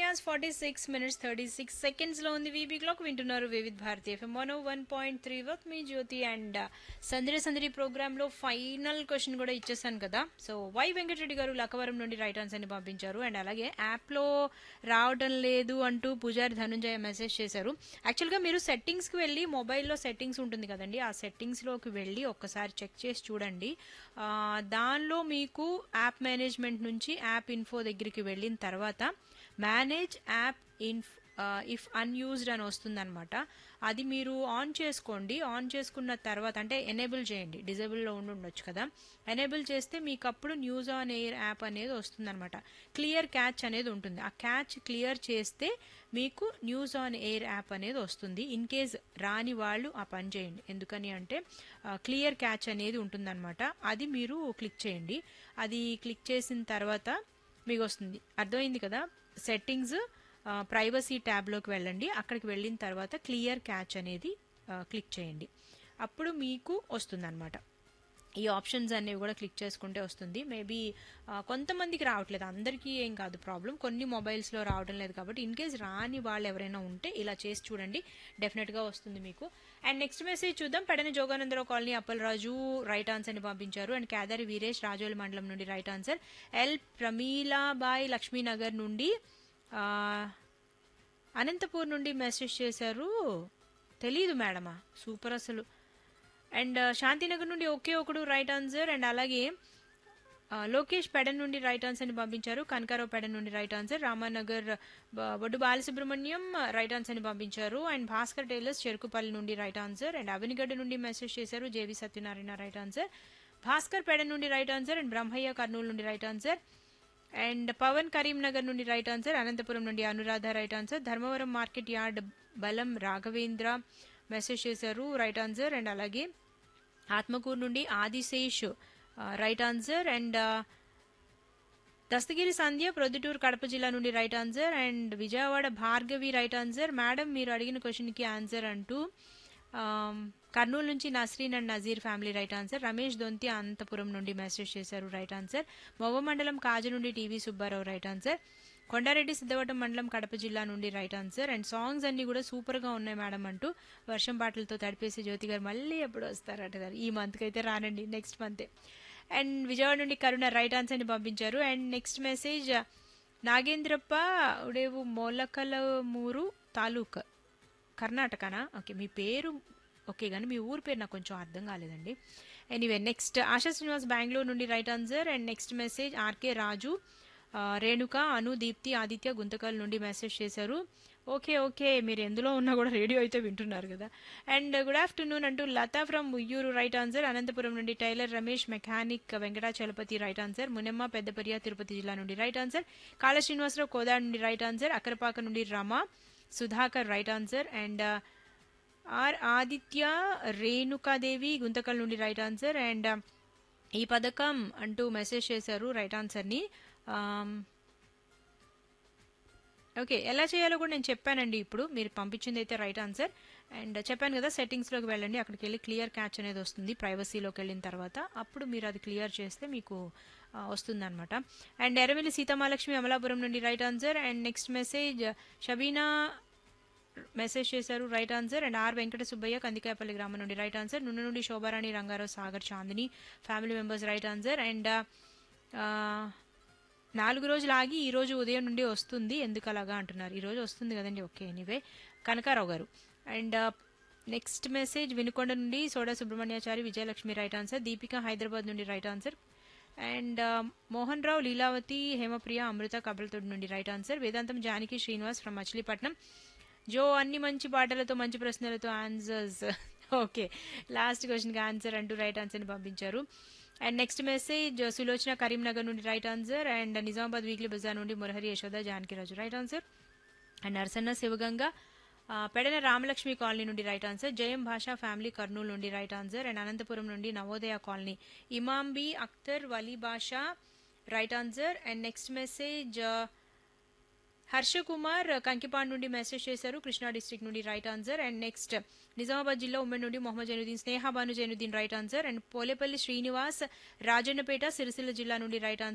hours forty six minutes thirty six seconds లో ఉంది V B clock వింటున్నారు Vividh Bharati F M one one point three వర్క్ మీ జ్యోతి అండ్ సందడి సందడి ప్రోగ్రామ్ లో ఫైనల్ క్వశ్చన్ కూడా ఇచ్చేసాను కదా సో వై వెంకటరెడ్డి గారు లక్కవరం నుండి రైట్ ఆన్సర్ ని పంపించారు అండ్ అలాగే యాప్ లో రావడం లేదు అంటూ పూజారి ధనుంజయ మెసేజ్ చేశారు యాక్చువల్ గా మీరు సెట్టింగ్స్ కి వెళ్ళి మొబైల్లో సెట్టింగ్స్ ఉంటుంది కదండి ఆ సెట్టింగ్స్ లోకి వెళ్ళి ఒక్కసారి చెక్ చేసి చూడండి ఆ, దానిలో మీకు యాప్ మేనేజ్మెంట్ నుంచి యాప్ ఇన్ఫో దగ్గరికి వెళ్ళిన తర్వాత మేనేజ్ యాప్ ఇన్ఫ్ ఇఫ్ అన్యూజ్డ్ అని వస్తుందన్నమాట అది మీరు ఆన్ చేసుకోండి ఆన్ చేసుకున్న తర్వాత అంటే ఎనేబుల్ చేయండి డిజేబుల్లో ఉండి ఉండొచ్చు కదా ఎనేబుల్ చేస్తే మీకు అప్పుడు న్యూస్ ఆన్ ఎయిర్ యాప్ అనేది వస్తుందన్నమాట క్లియర్ క్యాచ్ అనేది ఉంటుంది ఆ క్యాచ్ క్లియర్ చేస్తే మీకు న్యూస్ ఆన్ ఎయిర్ యాప్ అనేది వస్తుంది ఇన్ కేస్ రాని వాళ్ళు ఆ పని చేయండి ఎందుకని అంటే క్లియర్ క్యాచ్ అనేది ఉంటుందన్నమాట అది మీరు క్లిక్ చేయండి అది క్లిక్ చేసిన తర్వాత మీకు వస్తుంది అర్థమైంది కదా సెట్టింగ్స్ ప్రైవసీ ట్యాబ్లోకి వెళ్ళండి అక్కడికి వెళ్ళిన తర్వాత క్లియర్ క్యాచ్ అనేది ఆ, క్లిక్ చేయండి అప్పుడు మీకు వస్తుందన్నమాట ఈ ఆప్షన్స్ అనేవి కూడా క్లిక్ చేసుకుంటే వస్తుంది మేబీ కొంతమందికి రావట్లేదు అందరికీ ఏం కాదు ప్రాబ్లం కొన్ని మొబైల్స్లో రావడం లేదు కాబట్టి ఇన్ కేస్ రాని వాళ్ళు ఎవరైనా ఉంటే ఇలా చేసి చూడండి డెఫినెట్గా వస్తుంది మీకు అండ్ నెక్స్ట్ మెసేజ్ చూద్దాం పెడన జోగానందరావు కాలనీ అప్పలరాజు రైట్ ఆన్సర్ని పంపించారు అండ్ కేదారి వీరేష్ రాజోలి మండలం నుండి right answer L Pramilabai Lakshminagar నుండి ఆ, అనంతపూర్ నుండి మెసేజ్ చేశారు తెలీదు మేడమా సూపర్ అసలు అండ్ శాంతినగర్ నుండి ఒకే ఒకడు రైట్ ఆన్సర్ అండ్ అలాగే ఆ, లోకేష్ పెడన్ నుండి రైట్ ఆన్సర్ని పంపించారు కనకారావు పెడన్ నుండి రైట్ ఆన్సర్ రామానగర్ బ- బొడ్డు బాలసుబ్రహ్మణ్యం రైట్ ఆన్సర్ని పంపించారు అండ్ భాస్కర్ టైలర్స్ చెరుకుపల్లి నుండి రైట్ ఆన్సర్ అండ్ అవినిగడ్డ నుండి మెసేజ్ చేశారు J V Satyanarayana right answer Bhaskar Pedana నుండి right answer and Brahmayya Kurnool నుండి right answer and Pavan Karimnagar నుండి రైట్ ఆన్సర్ అనంతపురం నుండి Anuradha right answer Dharmavaram market yard బలం రాఘవేంద్ర మెసేజ్ చేశారు రైట్ ఆన్సర్ అండ్ అలాగే ఆత్మకూరు నుండి Adisesh right answer and Dastagiri Sandhya Proddatur Kadapa జిల్లా నుండి right answer and Vijayawada Bhargavi right answer madam మీరు అడిగిన క్వశ్చన్కి ఆన్సర్ అంటూ ఆమ్, కర్నూలు నుంచి Nasreen and Nazeer family right answer Ramesh Donthi Anantapuram నుండి మెసేజ్ చేశారు రైట్ ఆన్సర్ మొవ్వ మండలం కాజు నుండి TV Subbarao right answer Kondareddy Siddavatam మండలం కడప జిల్లా నుండి రైట్ ఆన్సర్ అండ్ సాంగ్స్ అన్ని కూడా సూపర్ గా ఉన్నాయి మేడం అంటూ వర్షం పాటలతో తడిపేసి జ్యోతి గారు మళ్ళీ ఎప్పుడు వస్తారట గారు ఈ మంత్కి అయితే రానండి నెక్స్ట్ మంతే అండ్ విజయవాడ నుండి కరుణ రైట్ ఆన్సర్ ని పంపించారు and next message Nagendrappa Udevu Molakalmuru taluk కర్ణాటకనా ఓకే మీ పేరు ఓకే కానీ మీ ఊరు పేరు నాకు కొంచెం అర్థం కాలేదండి ఎనీవే నెక్స్ట్ ఆశా శ్రీనివాస్ బెంగళూరు నుండి right answer and next message R K Raju ఆ, రేణుక అను దీప్తి ఆదిత్య గుంతకల్ నుండి మెసేజ్ చేశారు ఓకే ఓకే మీరు ఎందులో ఉన్నా కూడా రేడియో అయితే వింటున్నారు కదా అండ్ గుడ్ ఆఫ్టర్నూన్ అంటూ Latha from Uyyuru right answer Anantapuram నుండి tailor Ramesh mechanic Venkatachalapathi right answer Munemma Peddapariya Tirupati జిల్లా నుండి రైట్ ఆన్సర్ కాళ శ్రీనివాసరావు కోదాడ నుండి రైట్ ఆన్సర్ అక్కరపాక నుండి Rama Sudhakar right answer and R Aditya Renukadevi Guntakal నుండి రైట్ ఆన్సర్ అండ్ ఈ పథకం అంటూ మెసేజ్ చేశారు రైట్ ఆన్సర్ని ఓకే ఎలా చేయాలో కూడా నేను చెప్పానండి ఇప్పుడు మీరు పంపించింది అయితే రైట్ ఆన్సర్ అండ్ చెప్పాను కదా సెట్టింగ్స్లోకి వెళ్ళండి అక్కడికి వెళ్ళి క్లియర్ క్యాచ్ అనేది వస్తుంది ప్రైవసీలోకి వెళ్ళిన తర్వాత అప్పుడు మీరు అది క్లియర్ చేస్తే మీకు వస్తుంది అనమాట అండ్ ఎరమిలి సీతమాలక్ష్మి అమలాపురం నుండి right answer and next message Shabeena message చేశారు right answer and R Venkata Subbayya Kandikayapalli గ్రామం నుండి రైట్ ఆన్సర్ నుండి నుండి Shobharani Rangarao Sagar Chandini family members right answer and నాలుగు రోజులు ఆగి ఈ రోజు ఉదయం నుండి వస్తుంది ఎందుకు అలాగా అంటున్నారు ఈ రోజు వస్తుంది కదండి ఓకే ఎనీవే కనకారావు గారు అండ్ నెక్స్ట్ మెసేజ్ వినుకొండ నుండి సోడా సుబ్రహ్మణ్యాచారి విజయలక్ష్మి రైట్ ఆన్సర్ దీపిక హైదరాబాద్ నుండి right answer and Mohan Rao Leelavathi Hemapriya Amrutha కబలతోడు నుండి right answer Vedantham Janaki Srinivas from Machilipatnam జో అన్ని మంచి పాటలతో మంచి ప్రశ్నలతో ఆన్సర్స్ ఓకే లాస్ట్ క్వశ్చన్కి ఆన్సర్ అంటూ రైట్ ఆన్సర్ని పంపించారు and next message Sulochana Karimnagar నుండి right answer and Nizamabad weekly bazaar నుండి Murahari Yashoda Janakiraju right answer and Narasanna Sivaganga ఆ, పెడన రామలక్ష్మి కాలనీ నుండి right answer Jayam Basha family Kurnool నుండి రైట్ ఆన్సర్ అండ్ అనంతపురం నుండి Navodaya colony Imambi Akhtar Vali Basha right answer and next message Harsha Kumar Kankipad నుండి మెసేజ్ చేశారు కృష్ణా డిస్ట్రిక్ట్ నుండి right answer and next Nizamabad జిల్లా ఉమ్మడి నుండి Mohammed Zainuddin Sneha Bhanu Zainuddin right answer and Polepalli Srinivas Rajannapeta Sircilla జిల్లా నుండి రైట్ ఆన్సర్